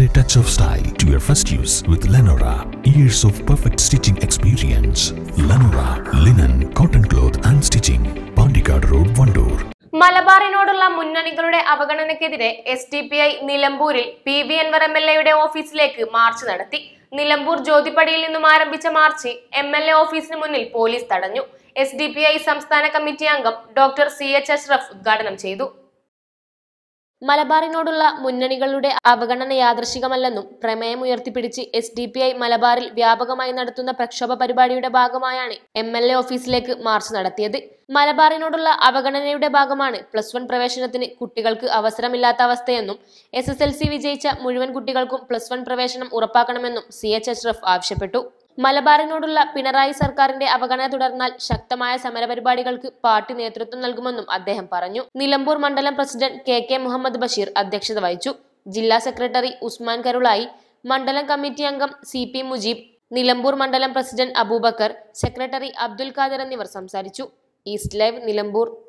a touch of style to your first use with Lenora. Years of perfect stitching experience. Lenora, linen, cotton cloth and stitching. Pandikad Road, Vandoor. മലബാറിനോടുള്ള മുന്നണികളുടെ അവഗണനയ്ക്കെതിരെ S D P I നിലമ്പൂരിൽ P V Anvar M L എയുടെ ഓഫീസിലേക്ക് March നടത്തി നിലമ്പൂർ ജ്യോതിപ്പടിയിൽ നിന്നും ആരംഭിച്ച March M L A ഓഫീസിന് മുന്നിൽ പോലീസ് തടഞ്ഞു എസ് ഡി പി ഐ സംസ്ഥാന കമ്മിറ്റി അംഗം ഡോക്ടർ സി എച്ച് അഷ്റഫ് ഉദ്ഘാടനം ചെയ്തു മലബാറിനോടുള്ള മുന്നണികളുടെ അവഗണന യാദൃശികമല്ലെന്നും പ്രമേയം ഉയർത്തിപ്പിടിച്ച് എസ് ഡി പി ഐ മലബാറിൽ വ്യാപകമായി നടത്തുന്ന പ്രക്ഷോഭ പരിപാടിയുടെ ഭാഗമായാണ് എം എൽ എ ഓഫീസിലേക്ക് മാർച്ച് നടത്തിയത് മലബാറിനോടുള്ള അവഗണനയുടെ ഭാഗമാണ് പ്ലസ് വൺ പ്രവേശനത്തിന് കുട്ടികൾക്ക് അവസരമില്ലാത്ത അവസ്ഥയെന്നും എസ് എസ് എൽ സി വിജയിച്ച മുഴുവൻ കുട്ടികൾക്കും പ്ലസ് വൺ പ്രവേശനം ഉറപ്പാക്കണമെന്നും സി എച്ച് അഷ്റഫ് ആവശ്യപ്പെട്ടു മലബാറിനോടുള്ള പിണറായി സർക്കാരിന്റെ അവഗണന തുടർന്നാൽ ശക്തമായ സമരപരിപാടികൾക്ക് പാർട്ടി നേതൃത്വം നൽകുമെന്നും അദ്ദേഹം പറഞ്ഞു നിലമ്പൂർ മണ്ഡലം president K K Muhammad Basheer അധ്യക്ഷത വഹിച്ചു ജില്ലാ സെക്രട്ടറി ഉസ്മാൻ കരുളായി മണ്ഡലം കമ്മിറ്റി അംഗം സി പി മുജീബ് നിലമ്പൂർ മണ്ഡലം പ്രസിഡന്റ് അബൂബക്കർ സെക്രട്ടറി അബ്ദുൽ ഖാദർ എന്നിവർ സംസാരിച്ചു ഈസ്റ്റ് ലൈവ് നിലമ്പൂർ